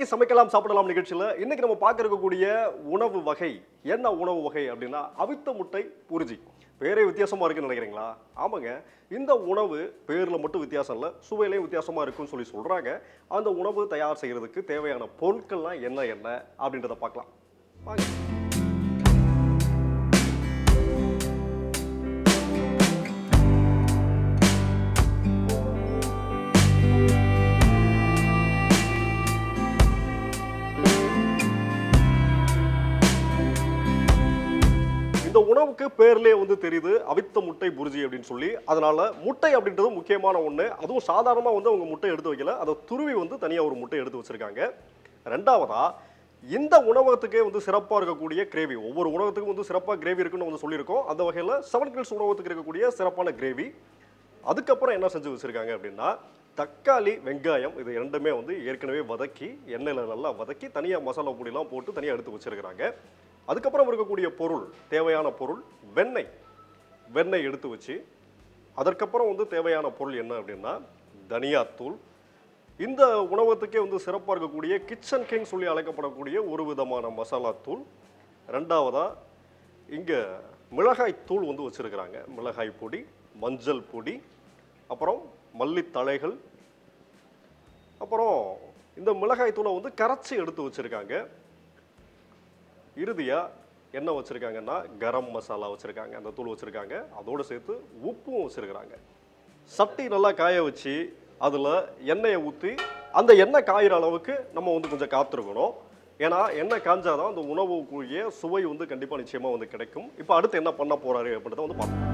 இன்னைக்கு சமைக்கலாம் சாப்பிடலாம் நிகழ்ச்சியில் இன்னைக்கு நம்ம பார்க்க இருக்கக்கூடிய உணவு வகை என்ன உணவு வகை அப்படின்னா அவித்த முட்டை புரிஜி பேரே வித்தியாசமா இருக்குன்னு நினைக்கிறீங்களா ஆமாங்க இந்த உணவு பேர்ல மட்டும் வித்தியாசம் இல்லை சுவையிலையும் வித்தியாசமா இருக்குன்னு சொல்லி சொல்றாங்க அந்த உணவு தயார் செய்யறதுக்கு தேவையான பொருட்கள்லாம் என்ன என்ன அப்படின்றத பார்க்கலாம் வாங்க இந்த உணவுக்கு பேர்லயே வந்து தெரியுது அவித்த முட்டை புரிஜி அப்படின்னு சொல்லி அதனால முட்டை அப்படின்றது முக்கியமான ஒண்ணு அதுவும் சாதாரணமா வந்து அவங்க முட்டை எடுத்து வைக்கல அதை துருவி வந்து தனியா ஒரு முட்டை எடுத்து வச்சிருக்காங்க ரெண்டாவதா இந்த உணவகத்துக்கே வந்து சிறப்பாக இருக்கக்கூடிய கிரேவி ஒவ்வொரு உணவகத்துக்கும் வந்து சிறப்பாக கிரேவி இருக்குன்னு வந்து சொல்லியிருக்கோம் அந்த வகையில் செவன் கில்ஸ் உணவகத்துக்கு இருக்கக்கூடிய சிறப்பான கிரேவி அதுக்கப்புறம் என்ன செஞ்சு வச்சிருக்காங்க அப்படின்னா தக்காளி வெங்காயம் இது ரெண்டுமே வந்து ஏற்கனவே வதக்கி எண்ணெயில் நல்லா வதக்கி தனியாக மசாலா பொடிலாம் போட்டு தனியாக எடுத்து வச்சிருக்கிறாங்க அதுக்கப்புறம் இருக்கக்கூடிய பொருள் தேவையான பொருள் வெண்ணெய் வெண்ணெய் எடுத்து வச்சு அதற்கப்புறம் வந்து தேவையான பொருள் என்ன அப்படின்னா தனியாத்தூள் இந்த உணவகத்துக்கே வந்து சிறப்பாக இருக்கக்கூடிய கிச்சன் கிங் சொல்லி அழைக்கப்படக்கூடிய ஒரு விதமான மசாலா தூள் ரெண்டாவதா இங்கே மிளகாய் தூள் வந்து வச்சுருக்கிறாங்க மிளகாய் பொடி மஞ்சள் பொடி அப்புறம் மல்லித்தழைகள் அப்புறம் இந்த மிளகாய் தூளை வந்து கரைச்சி எடுத்து வச்சுருக்காங்க இறுதியாக என்ன வச்சுருக்காங்கன்னா கரம் மசாலா வச்சுருக்காங்க அந்த தூள் வச்சுருக்காங்க அதோடு சேர்த்து உப்பும் வச்சுருக்கிறாங்க சட்டி நல்லா காய வச்சு அதில் எண்ணெயை ஊற்றி அந்த எண்ணெய் காயிற அளவுக்கு நம்ம வந்து கொஞ்சம் காத்திருக்கணும் ஏன்னா எண்ணெய் காஞ்சாதான் அந்த உணவுக்குரிய சுவை வந்து கண்டிப்பாக நிச்சயமாக வந்து கிடைக்கும் இப்போ அடுத்து என்ன பண்ண போறாரு அப்படின்றத வந்து பார்ப்போம்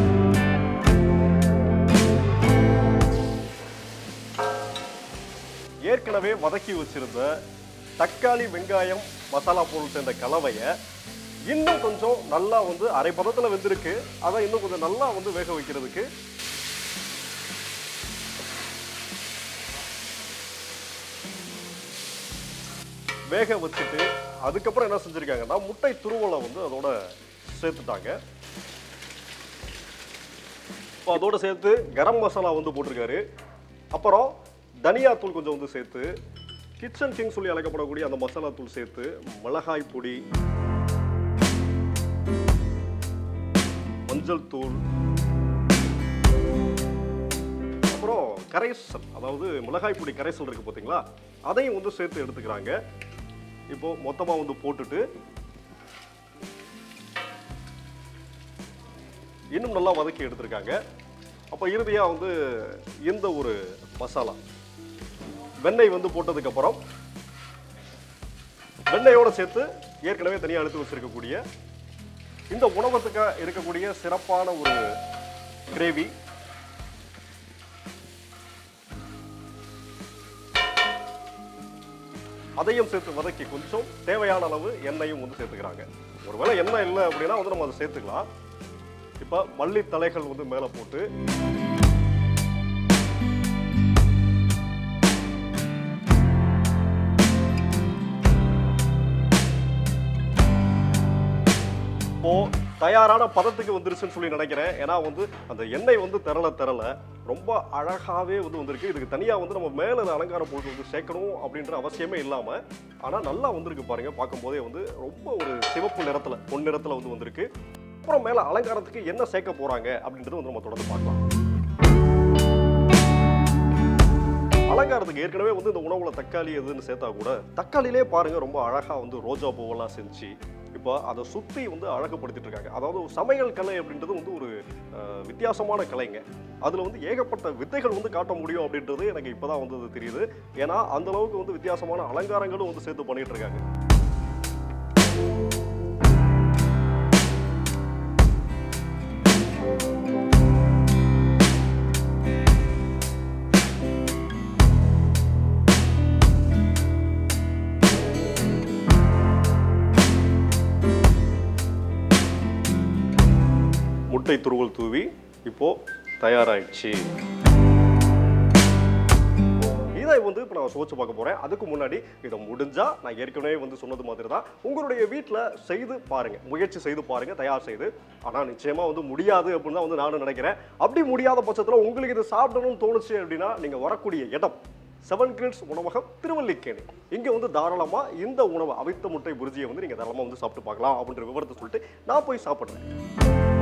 ஏற்கனவே வதக்கி வச்சிருந்த தக்காளி வெங்காயம் மசாலா பொருள் சேர்ந்த கலவையை இன்னும் கொஞ்சம் நல்லா வந்து அரை பதத்தில் வெந்திருக்கு அதை இன்னும் கொஞ்சம் நல்லா வந்து வேக வைக்கிறதுக்கு வேக வச்சுட்டு அதுக்கப்புறம் என்ன செஞ்சிருக்காங்கன்னா முட்டை துருவலை வந்து அதோட சேர்த்துட்டாங்க இப்போ அதோட சேர்த்து கரம் மசாலா வந்து போட்டிருக்காரு அப்புறம் தனியா தூள் கொஞ்சம் வந்து சேர்த்து கிச்சன் கிங் சொல்லி அழைக்கப்படக்கூடிய அந்த மசாலா தூள் சேர்த்து மிளகாய் பொடி மஞ்சள் தூள் அப்புறம் கரைசல் அதாவது மிளகாய் பொடி கரைசல் இருக்கு பார்த்தீங்களா அதையும் வந்து சேர்த்து எடுத்துக்கிறாங்க இப்போ மொத்தமா வந்து போட்டுட்டு இன்னும் நல்லா வதக்கி எடுத்திருக்காங்க அப்போ இறுதியா வந்து இந்த ஒரு மசாலா வெண்ணெய் வந்து போட்டதுக்கு அப்புறம் வெண்ணெயோட சேர்த்து ஏற்கனவே தனியாக எடுத்து வச்சிருக்கக்கூடிய இந்த உணவகத்துக்கு இருக்கக்கூடிய சிறப்பான ஒரு கிரேவி அதையும் சேர்த்து வதக்கி கொஞ்சம் தேவையான அளவு எண்ணெயும் வந்து சேர்த்துக்கிறாங்க ஒருவேளை எண்ணெய் இல்லை அப்படின்னா வந்து நம்ம அதை சேர்த்துக்கலாம் இப்போ மல்லி தலைகள் வந்து மேலே போட்டு இப்போ தயாரான பதத்துக்கு வந்துருச்சுன்னு சொல்லி நினைக்கிறேன் ஏன்னா வந்து அந்த எண்ணெய் வந்து திரள திரள ரொம்ப அழகாவே வந்து வந்திருக்கு இதுக்கு தனியா வந்து நம்ம மேல இந்த அலங்கார பொருட்கள் வந்து சேர்க்கணும் அப்படின்ற அவசியமே இல்லாம ஆனா நல்லா வந்திருக்கு பாருங்க பார்க்கும்போதே வந்து ரொம்ப ஒரு சிவப்பு நிறத்துல பொன் நிறத்துல வந்து வந்திருக்கு அப்புறம் மேல அலங்காரத்துக்கு என்ன சேர்க்க போறாங்க அப்படின்றது வந்து நம்ம தொடர்ந்து பார்க்கலாம் அலங்காரத்துக்கு ஏற்கனவே வந்து இந்த உணவுல தக்காளி எதுன்னு சேர்த்தா கூட தக்காளிலே பாருங்க ரொம்ப அழகா வந்து ரோஜா பூவெல்லாம் செஞ்சு இப்போ அதை சுத்தி வந்து அழகுபடுத்திட்டு இருக்காங்க அதாவது ஒரு சமையல் கலை அப்படின்றது வந்து ஒரு அஹ், வித்தியாசமான கலைங்க அதுல வந்து ஏகப்பட்ட வித்தைகள் வந்து காட்ட முடியும் அப்படின்றது எனக்கு இப்பதான் வந்து அது தெரியுது ஏன்னா அந்த அளவுக்கு வந்து வித்தியாசமான அலங்காரங்களும் வந்து சேர்த்து பண்ணிட்டு இருக்காங்க முட்டை துருவல் தூவி இப்போ தயாராயிடுச்சு இதை வந்து இப்போ நான் சோச்சு பார்க்க போறேன் அதுக்கு முன்னாடி இதை முடிஞ்சா நான் ஏற்கனவே வந்து சொன்னது மாதிரி தான் உங்களுடைய வீட்டில் செய்து பாருங்க முயற்சி செய்து பாருங்க தயார் செய்து ஆனால் நிச்சயமா வந்து முடியாது அப்படின்னு தான் வந்து நானும் நினைக்கிறேன் அப்படி முடியாத பட்சத்தில் உங்களுக்கு இது சாப்பிடணும்னு தோணுச்சு அப்படின்னா நீங்க வரக்கூடிய இடம் செவன் கிரில்ஸ் உணவகம் திருவல்லிக்கேணி இங்கே வந்து தாராளமாக இந்த உணவு அவித்த முட்டை புரிஜியை வந்து நீங்கள் தாராளமாக வந்து சாப்பிட்டு பார்க்கலாம் அப்படின்ற விவரத்தை சொல்லிட்டு நான் போய் சாப்பிட்றேன்